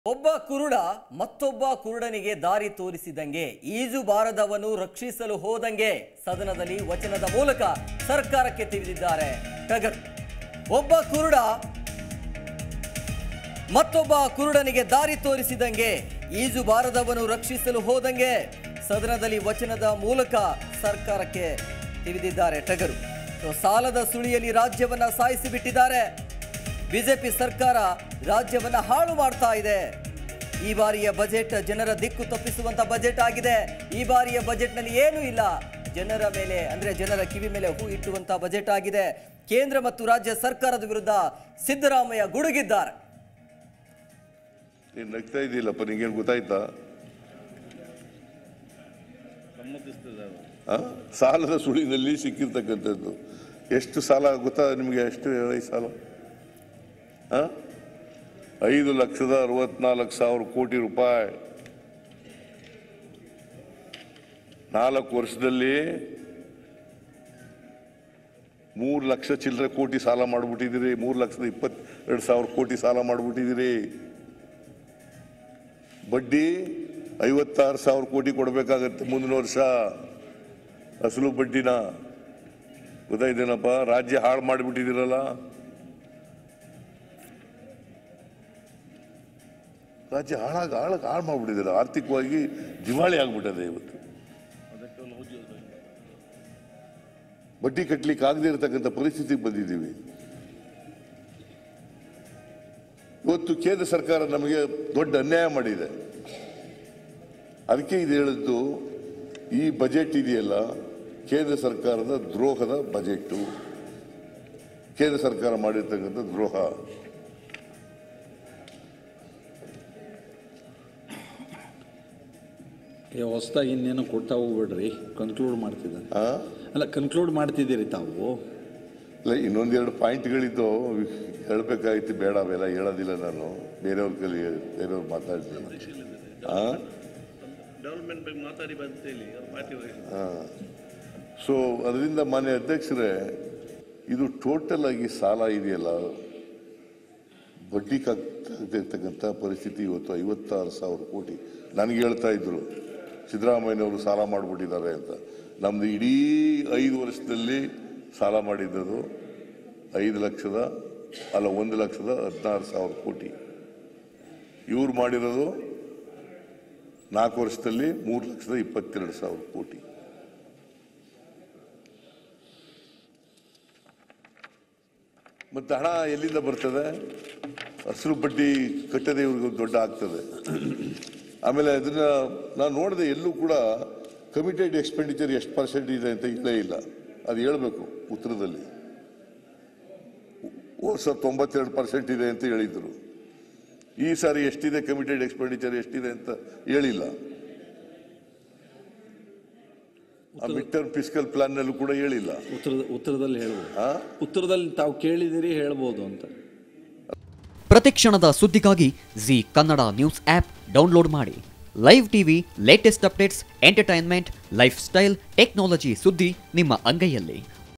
ಒಬ್ಬ ಕುರುಡ ಮತ್ತೊಬ್ಬ ಕುರುಡನಿಗೆ ದಾರಿ ತೋರಿಸಿದಂಗೆ ಈಜು ಬಾರದವನು ರಕ್ಷಿಸಲು ಹೋದಂಗೆ ಸದನದಲ್ಲಿ ವಚನದ ಮೂಲಕ ಸರ್ಕಾರಕ್ಕೆ ತಿಳಿದಿದ್ದಾರೆ ಟಗರ್ ಒಬ್ಬ ಕುರುಡ ಮತ್ತೊಬ್ಬ ಕುರುಡನಿಗೆ ದಾರಿ ತೋರಿಸಿದಂಗೆ ಈಜು ಬಾರದವನು ರಕ್ಷಿಸಲು ಹೋದಂಗೆ ಸದನದಲ್ಲಿ ವಚನದ ಮೂಲಕ ಸರ್ಕಾರಕ್ಕೆ ತಿಳಿದಿದ್ದಾರೆ ಟಗರು ಸೊ, ಸಾಲದ ಸುಳಿಯಲ್ಲಿ ರಾಜ್ಯವನ್ನ ಸಾಯಿಸಿ ಬಿಟ್ಟಿದ್ದಾರೆ ಬಿಜೆಪಿ ಸರ್ಕಾರ ರಾಜ್ಯವನ್ನ ಹಾಳು ಮಾಡ್ತಾ ಇದೆ ಈ ಬಾರಿಯ ಬಜೆಟ್ ಜನರ ದಿಕ್ಕು ತಪ್ಪಿಸುವಂತ ಬಜೆಟ್ ಆಗಿದೆ ಈ ಬಾರಿಯ ಬಜೆಟ್ನಲ್ಲಿ ಏನೂ ಇಲ್ಲ ಜನರ ಮೇಲೆ ಅಂದ್ರೆ ಜನರ ಕಿವಿ ಮೇಲೆ ಹೂ ಇಟ್ಟುವಂತ ಬಜೆಟ್ ಆಗಿದೆ ಕೇಂದ್ರ ಮತ್ತು ರಾಜ್ಯ ಸರ್ಕಾರದ ವಿರುದ್ಧ ಸಿದ್ದರಾಮಯ್ಯ ಗುಡುಗಿದ್ದಾರೆ ನೀನು ನಗ್ತಾ ಇದೆಯಲ್ಲಪ್ಪ ನಿಂಗೇನು ಗೊತ್ತಾಯ್ತಾ ಆ? ಸಾಲದ ಸುಳಿನಲ್ಲಿ ಸಿಕ್ಕಿರ್ತಕ್ಕಂಥದ್ದು ಎಷ್ಟು ಸಾಲ ಗೊತ್ತಾ ನಿಮಗೆ ಎಷ್ಟು ಈ ಸಾಲ ಆ? ಐದು ಲಕ್ಷದ ಅರವತ್ನಾಲ್ಕು ಸಾವಿರ ಕೋಟಿ ರೂಪಾಯಿ ನಾಲ್ಕು ವರ್ಷದಲ್ಲಿ ಮೂರು ಲಕ್ಷ ಚಿಲ್ಲರೆ ಕೋಟಿ ಸಾಲ ಮಾಡಿಬಿಟ್ಟಿದ್ದೀರಿ ಮೂರು ಲಕ್ಷದ ಇಪ್ಪತ್ತೆರಡು ಸಾವಿರ ಕೋಟಿ ಸಾಲ ಮಾಡಿಬಿಟ್ಟಿದ್ದೀರಿ ಬಡ್ಡಿ ಐವತ್ತಾರು ಸಾವಿರ ಕೋಟಿ ಕೊಡಬೇಕಾಗತ್ತೆ ಮುಂದಿನ ವರ್ಷ ಅಸಲು ಬಡ್ಡಿನ ಗೊತ್ತಾಯ್ತೇನಪ್ಪ ರಾಜ್ಯ ಹಾಳು ಮಾಡಿಬಿಟ್ಟಿದ್ದೀರಲ್ಲ ರಾಜ್ಯ ಹಾಳಾಗಿ ಹಾಳಾಗಿ ಹಾಳು ಮಾಡಿಬಿಟ್ಟಿದ್ದೀರ ಆರ್ಥಿಕವಾಗಿ ದಿವಾಳಿ ಆಗ್ಬಿಟ್ಟದೆ ಇವತ್ತು ಬಡ್ಡಿ ಕಟ್ಟಲಿಕ್ಕೆ ಆಗದೆ ಇರತಕ್ಕಂಥ ಪರಿಸ್ಥಿತಿಗೆ ಬಂದಿದ್ದೀವಿ ಇವತ್ತು ಕೇಂದ್ರ ಸರ್ಕಾರ ನಮಗೆ ದೊಡ್ಡ ಅನ್ಯಾಯ ಮಾಡಿದೆ ಅದಕ್ಕೆ ಇದು ಹೇಳಿದ್ದು ಈ ಬಜೆಟ್ ಇದೆಯಲ್ಲ ಕೇಂದ್ರ ಸರ್ಕಾರದ ದ್ರೋಹದ ಬಜೆಟ್ಟು ಕೇಂದ್ರ ಸರ್ಕಾರ ಮಾಡಿರ್ತಕ್ಕಂಥ ದ್ರೋಹ ಏ ಹೊಸ್ದಾಗಿ ಇನ್ನೇನು ಕೊಡ್ತಾ ಹೋಗ್ಬೇಡ್ರಿ ಕನ್ಕ್ಲೂಡ್ ಮಾಡ್ತಿದ್ದಾನೆ ಆ? ಅಲ್ಲ ಕನ್ಕ್ಲೂಡ್ ಮಾಡ್ತಿದ್ದೀರಿ ತಾವು ಇಲ್ಲ ಇನ್ನೊಂದೆರಡು ಪಾಯಿಂಟ್ಗಳಿದ್ದು ಹೇಳ್ಬೇಕಾಗಿತ್ತು ಬೇಡ ಅವೆಲ್ಲ ಹೇಳೋದಿಲ್ಲ ನಾನು ಬೇರೆಯವ್ರ ಕಲಿ ಬೇರೆಯವ್ರು ಮಾತಾಡ್ತೀನಿ ಆ ಡೆವಲಪ್ಮೆಂಟ್ ಬಗ್ಗೆ ಮಾತಾಡಿ ಬಂತೇಳಿ ಅವ್ರ ಪಾರ್ಟಿ ಸೊ ಅದರಿಂದ ಮಾನ್ಯ ಅಧ್ಯಕ್ಷರೇ ಇದು ಟೋಟಲ್ ಆಗಿ ಸಾಲ ಇದೆಯಲ್ಲ ಬಡ್ಡಿ ಕಾಗ್ತಿರ್ತಕ್ಕಂಥ ಪರಿಸ್ಥಿತಿ ಇವತ್ತು ಐವತ್ತಾರು ಸಾವಿರ ಕೋಟಿ ನನಗೆ ಹೇಳ್ತಾ ಇದ್ರು ಸಿದ್ದರಾಮಯ್ಯನವರು ಸಾಲ ಮಾಡಿಬಿಟ್ಟಿದ್ದಾರೆ ಅಂತ ನಮ್ದು ಇಡೀ ಐದು ವರ್ಷದಲ್ಲಿ ಸಾಲ ಮಾಡಿದ್ದದು ಐದು ಲಕ್ಷದ ಅಲ್ಲ ಒಂದು ಲಕ್ಷದ ಹದಿನಾರು ಸಾವಿರ ಕೋಟಿ ಇವ್ರು ಮಾಡಿರೋದು ನಾಲ್ಕು ವರ್ಷದಲ್ಲಿ ಮೂರು ಲಕ್ಷದ ಇಪ್ಪತ್ತೆರಡು ಸಾವಿರ ಕೋಟಿ ಮತ್ತೆ ಹಣ ಎಲ್ಲಿಂದ ಬರ್ತದೆ ಹಸಿರು ಬಡ್ಡಿ ಕಟ್ಟದೆ ಇವ್ರಿಗೆ ಒಂದು ದೊಡ್ಡ ಆಗ್ತದೆ ಆಮೇಲೆ ಅದನ್ನ ನಾನು ನೋಡಿದೆ ಎಲ್ಲೂ ಕೂಡ ಕಮಿಟೆಡ್ ಎಕ್ಸ್ಪೆಂಡಿಚರ್ ಎಷ್ಟು ಪರ್ಸೆಂಟ್ ಇದೆ ಅಂತ ಹೇಳೇ ಇಲ್ಲ ಅದು ಹೇಳಬೇಕು ಉತ್ತರದಲ್ಲಿ ವರ್ಷ ತೊಂಬತ್ತೆರಡು ಪರ್ಸೆಂಟ್ ಇದೆ ಅಂತ ಹೇಳಿದ್ರು ಈ ಸಾರಿ ಎಷ್ಟಿದೆ ಕಮಿಟೆಡ್ ಎಕ್ಸ್ಪೆಂಡಿಚರ್ ಎಷ್ಟಿದೆ ಅಂತ ಹೇಳಿಲ್ಲ ಆ ಮಿಡ್ ಟರ್ಮ್ ಫಿಸಿಕಲ್ ಪ್ಲಾನ್ನಲ್ಲೂ ಕೂಡ ಹೇಳಿಲ್ಲ ಉತ್ತರದ ಉತ್ತರದಲ್ಲಿ ಹೇಳ್ಬೋದು ಆ ಉತ್ತರದಲ್ಲಿ ತಾವು ಕೇಳಿದಿರಿ ಹೇಳ್ಬೋದು ಅಂತ ಪ್ರತಿಕ್ಷಣದ ಸುದ್ದಿಗಾಗಿ Zee Kannada news app download ಮಾಡಿ live TV latest updates entertainment lifestyle technology ಸುದ್ದಿ ನಿಮ್ಮ ಅಂಗೈಯಲ್ಲಿ